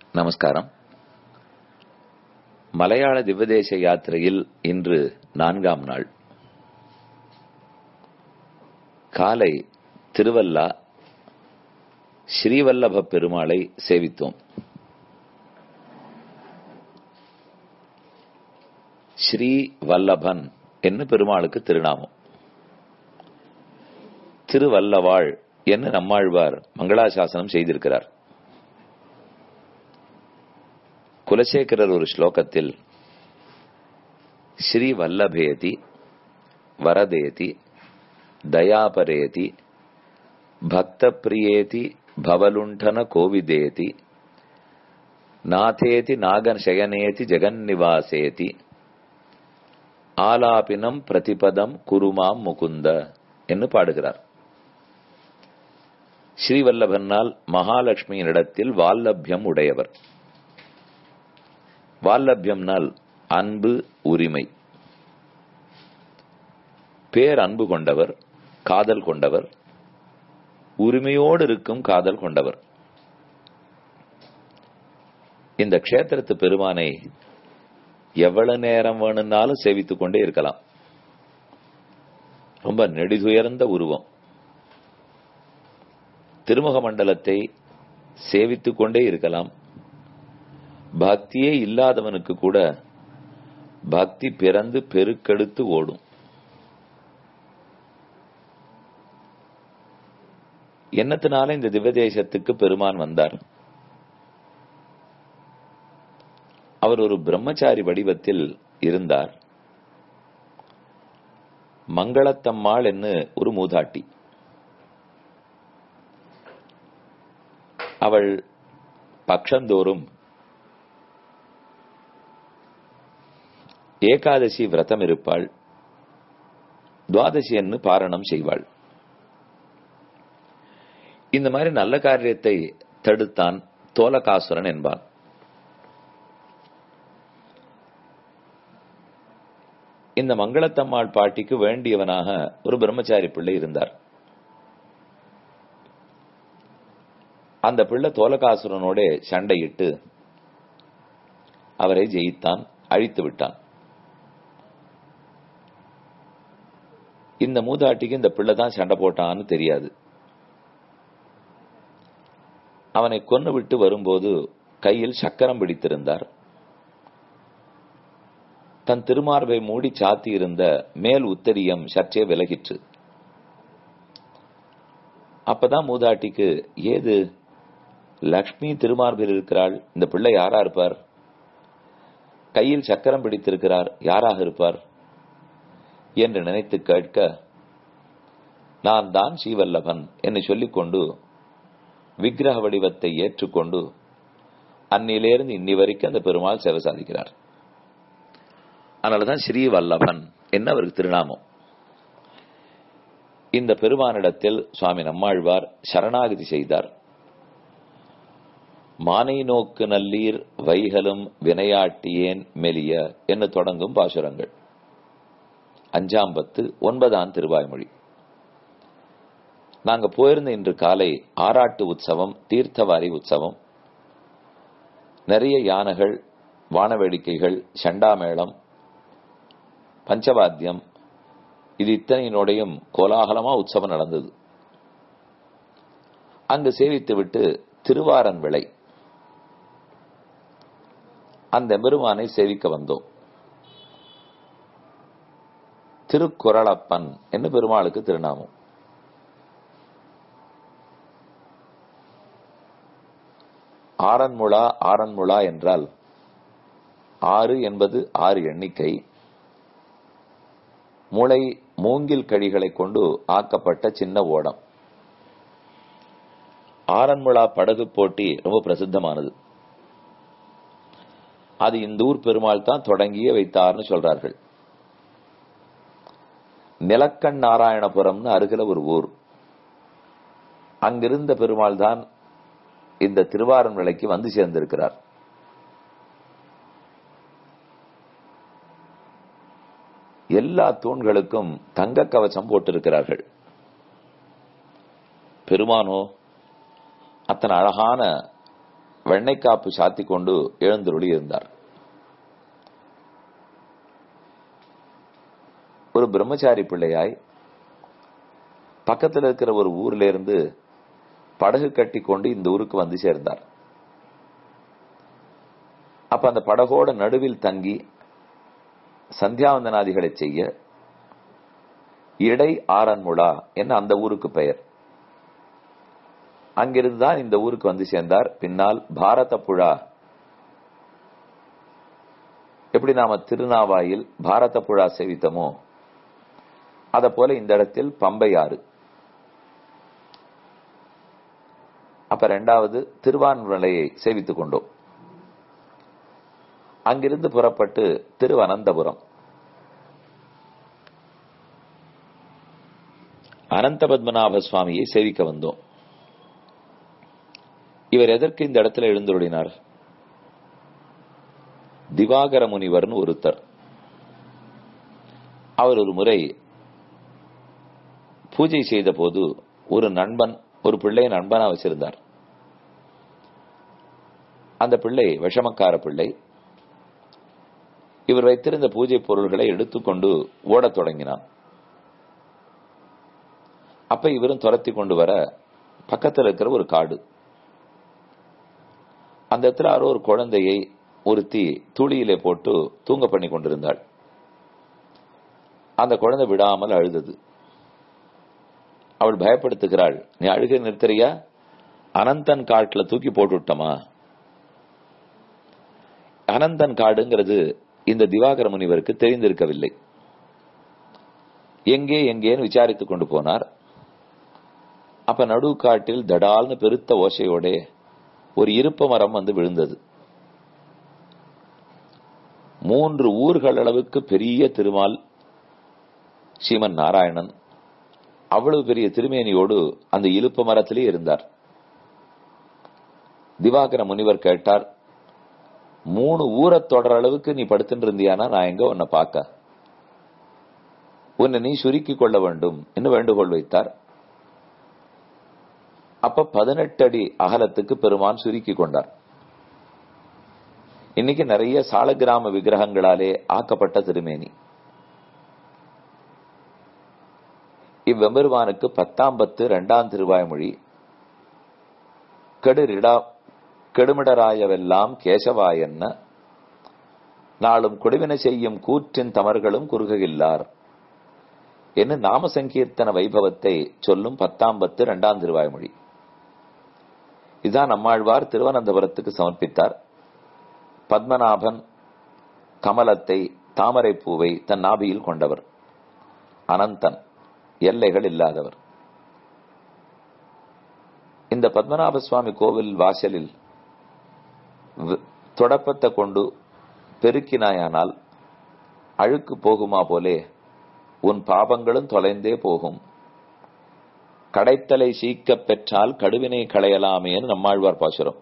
நமஸ்காரம் மலையாள திவ்வதேச யாத்திரையில் இன்று நான்காம் நாள் காலை திருவல்லா ஸ்ரீவல்லப பெருமாளை சேவித்தோம் ஸ்ரீ வல்லபன் என்று பெருமாளுக்கு திருநாமம் திருவல்லவாள் என்று நம்மாழ்வார் மங்களாசாசனம் செய்திருக்கிறார் குலசேகரர் ஒரு ஸ்லோகத்தில் ஸ்ரீ வல்லபேதி வரதேதி தயாபரேதி பக்த பிரியேதி பவலுண்டன கோவிதேதி நாதேதி நாகசயனேதி ஜெகன்னிவாசேதி ஆலாபினம் பிரதிபதம் குருமாம் முகுந்த என்று பாடுகிறார் ஸ்ரீவல்லபன்னால் மகாலட்சுமியினிடத்தில் வால்லபியம் உடையவர் வால்லபியம்னால் அன்பு உரிமை பேர் அன்பு கொண்டவர் காதல் கொண்டவர் உரிமையோடு இருக்கும் காதல் கொண்டவர் இந்த க்ஷேத்திரத்து பெருமானை எவ்வளவு நேரம் வேணும்னாலும் சேவித்துக் கொண்டே இருக்கலாம் ரொம்ப நெடிதுயர்ந்த உருவம் திருமுக மண்டலத்தை சேவித்துக் கொண்டே இருக்கலாம் பக்தியே இல்லாதவனுக்கு கூட பக்தி பிறந்து பெருக்கெடுத்து ஓடும் என்னத்தினால இந்த திவ்யதேசத்துக்கு பெருமான் வந்தார் அவர் ஒரு பிரம்மச்சாரி வடிவத்தில் இருந்தார் மங்களத்தம்மாள் என்று ஒரு மூதாட்டி அவள் பக்ஷந்தோறும் ஏகாதசி விரதம் இருப்பாள் துவாதசி என்று பாரணம் செய்வாள் இந்த மாதிரி நல்ல காரியத்தை தடுத்தான் தோலகாசுரன் என்பான் இந்த மங்களத்தம்மாள் பாட்டிக்கு வேண்டியவனாக ஒரு பிரம்மச்சாரி பிள்ளை இருந்தார் அந்த பிள்ளை தோலகாசுரனோட சண்டையிட்டு அவரை ஜெயித்தான் அழித்து விட்டான் இந்த மூதாட்டிக்கு இந்த பிள்ளை தான் சண்டை போட்டான்னு தெரியாது அவனை கொன்னு விட்டு வரும்போது கையில் சக்கரம் பிடித்திருந்தார் தன் திருமார்பை மூடி சாத்தி இருந்த மேல் உத்தரியம் சற்றே விலகிற்று அப்பதான் மூதாட்டிக்கு ஏது லக்ஷ்மி திருமார்பில் இருக்கிறாள் இந்த பிள்ளை யாரா இருப்பார் கையில் சக்கரம் பிடித்திருக்கிறார் யாராக இருப்பார் என்று நினைத்து கேட்க நான் தான் ஸ்ரீவல்லபன் என்று சொல்லிக்கொண்டு விக்கிரக வடிவத்தை ஏற்றுக்கொண்டு அன்னிலேருந்து இன்னி வரைக்கும் அந்த பெருமாள் சேவை சாதிக்கிறார் அதனாலதான் ஸ்ரீவல்லபன் என்ன அவருக்கு திருநாமம் இந்த பெருமானிடத்தில் சுவாமி நம்மாழ்வார் சரணாகதி செய்தார் மானை நோக்கு நல்லீர் வைகலும் வினையாட்டியேன் மெலிய என்று தொடங்கும் பாசுரங்கள் அஞ்சாம் பத்து ஒன்பதாம் திருவாய்மொழி நாங்க போயிருந்த இன்று காலை ஆராட்டு உற்சவம் தீர்த்தவாரி உற்சவம் நிறைய யானைகள் வானவேடிக்கைகள் சண்டாமேளம் பஞ்சவாத்தியம் இது இத்தனையினுடையும் கோலாகலமா உற்சவம் நடந்தது அங்கு சேவித்து விட்டு திருவாரன் விளை அந்த பெருமானை சேவிக்க வந்தோம் திருக்குறளப்பன் என்று பெருமாளுக்கு திருநாமம் ஆரன்முழா ஆரன்முழா என்றால் ஆறு என்பது ஆறு எண்ணிக்கை முளை மூங்கில் கழிகளை கொண்டு ஆக்கப்பட்ட சின்ன ஓடம் ஆரன்முழா படகு போட்டி ரொம்ப பிரசித்தமானது அது இந்த ஊர் பெருமாள் தான் தொடங்கியே வைத்தார்னு சொல்றார்கள் நிலக்கண் நாராயணபுரம்னு அருகில ஒரு ஊர் அங்கிருந்த பெருமாள் தான் இந்த திருவாரன் விலைக்கு வந்து சேர்ந்திருக்கிறார் எல்லா தூண்களுக்கும் தங்க கவசம் போட்டிருக்கிறார்கள் பெருமானோ அத்தனை அழகான வெண்ணைக்காப்பு சாத்தி கொண்டு எழுந்தருளி இருந்தார் ஒரு பிரம்மச்சாரி பிள்ளையாய் பக்கத்தில் இருக்கிற ஒரு ஊர்ல இருந்து படகு கட்டி கொண்டு இந்த ஊருக்கு வந்து சேர்ந்தார் அப்ப அந்த படகோட நடுவில் தங்கி சந்தியாவந்தனாதிகளை செய்ய இடை ஆரன்முழா என்ன அந்த ஊருக்கு பெயர் அங்கிருந்து தான் இந்த ஊருக்கு வந்து சேர்ந்தார் பின்னால் பாரத புழா எப்படி நாம திருநாவாயில் பாரத புழா சேவித்தமோ அத போல இந்த இடத்தில் பம்பை ஆறு அப்ப ரெண்டாவது திருவான்மலையை சேவித்துக் கொண்டோம் அங்கிருந்து புறப்பட்டு திருவனந்தபுரம் அனந்த பத்மநாப சுவாமியை சேவிக்க வந்தோம் இவர் எதற்கு இந்த இடத்துல எழுந்துருளினார் திவாகர முனிவர்னு ஒருத்தர் அவர் ஒரு முறை பூஜை செய்த போது ஒரு நண்பன் ஒரு பிள்ளையை நண்பனா வச்சிருந்தார் அந்த பிள்ளை விஷமக்கார பிள்ளை இவர் வைத்திருந்த பூஜை பொருள்களை எடுத்துக்கொண்டு ஓடத் தொடங்கினான் அப்ப இவரும் துரத்தி கொண்டு வர பக்கத்தில் இருக்கிற ஒரு காடு அந்த இடத்துல யாரோ ஒரு குழந்தையை ஒருத்தி துளியிலே போட்டு தூங்க பண்ணி கொண்டிருந்தாள் அந்த குழந்தை விடாமல் அழுதது அவள் பயப்படுத்துகிறாள் நீ அழுகை நிறுத்துறியா அனந்தன் காட்டுல தூக்கி போட்டு விட்டமா அனந்தன் காடுங்கிறது இந்த திவாகர முனிவருக்கு தெரிந்திருக்கவில்லை எங்கே எங்கேன்னு விசாரித்துக் கொண்டு போனார் அப்ப நடுக்காட்டில் தடால்னு பெருத்த ஓசையோட ஒரு இருப்ப மரம் வந்து விழுந்தது மூன்று ஊர்கள் அளவுக்கு பெரிய திருமால் ஸ்ரீமன் நாராயணன் அவ்வளவு பெரிய திருமேனியோடு அந்த இலுப்ப மரத்திலே இருந்தார் திவாகர முனிவர் கேட்டார் மூணு ஊரை தொடர அளவுக்கு நீ படுத்துட்டு இருந்தியானா நான் எங்க உன்னை பார்க்க உன்னை நீ சுருக்கி கொள்ள வேண்டும் என்று வேண்டுகோள் வைத்தார் அப்ப பதினெட்டு அடி அகலத்துக்கு பெருமான் சுருக்கி கொண்டார் இன்னைக்கு நிறைய சாலகிராம விக்கிரகங்களாலே ஆக்கப்பட்ட திருமேனி இவ்வெம்பெருமானுக்கு பத்தாம் பத்து இரண்டாம் திருவாய்மொழி கெடுரிடா கெடுமிடராயவெல்லாம் கேசவாயன்ன நாளும் கொடுவினை செய்யும் கூற்றின் தமர்களும் குறுகையில்லார் என்று நாம சங்கீர்த்தன வைபவத்தை சொல்லும் பத்தாம் பத்து இரண்டாம் திருவாய்மொழி இதுதான் நம்மாழ்வார் திருவனந்தபுரத்துக்கு சமர்ப்பித்தார் பத்மநாபன் கமலத்தை தாமரை பூவை தன் நாபியில் கொண்டவர் அனந்தன் எல்லைகள் இல்லாதவர் இந்த பத்மநாப சுவாமி கோவில் வாசலில் தொடப்பத்தை கொண்டு பெருக்கினாயானால் அழுக்கு போகுமா போலே உன் பாபங்களும் தொலைந்தே போகும் கடைத்தலை சீக்க பெற்றால் கடுவினை களையலாமேன்னு நம்மாழ்வார் பாசுரம்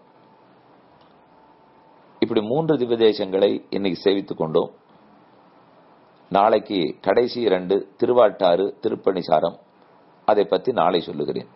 இப்படி மூன்று திவ்யதேசங்களை இன்னைக்கு சேவித்துக் கொண்டோம் நாளைக்கு கடைசி இரண்டு திருவாட்டாறு திருப்பணிசாரம் அதை பத்தி நாளை சொல்லுகிறேன்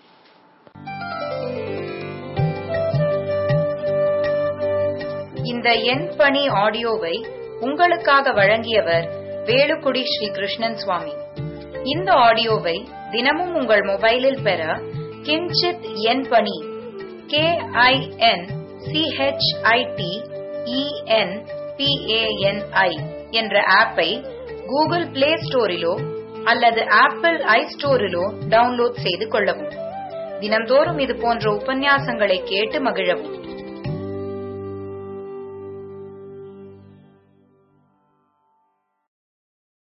இந்த எண் பணி ஆடியோவை உங்களுக்காக வழங்கியவர் வேலுக்குடி ஸ்ரீ கிருஷ்ணன் சுவாமி இந்த ஆடியோவை தினமும் உங்கள் மொபைலில் பெற கிஞ்சித் எண் பணி கே ஐ என் சிஹெச்ஐடி இஎன் பிஏஎன்ஐ என்ற ஆப்பை கூகுள் பிளே ஸ்டோரிலோ அல்லது ஆப்பிள் ஐ ஸ்டோரிலோ டவுன்லோட் செய்து கொள்ளவும் தினம்தோறும் இது போன்ற உபன்யாசங்களை கேட்டு மகிழவும்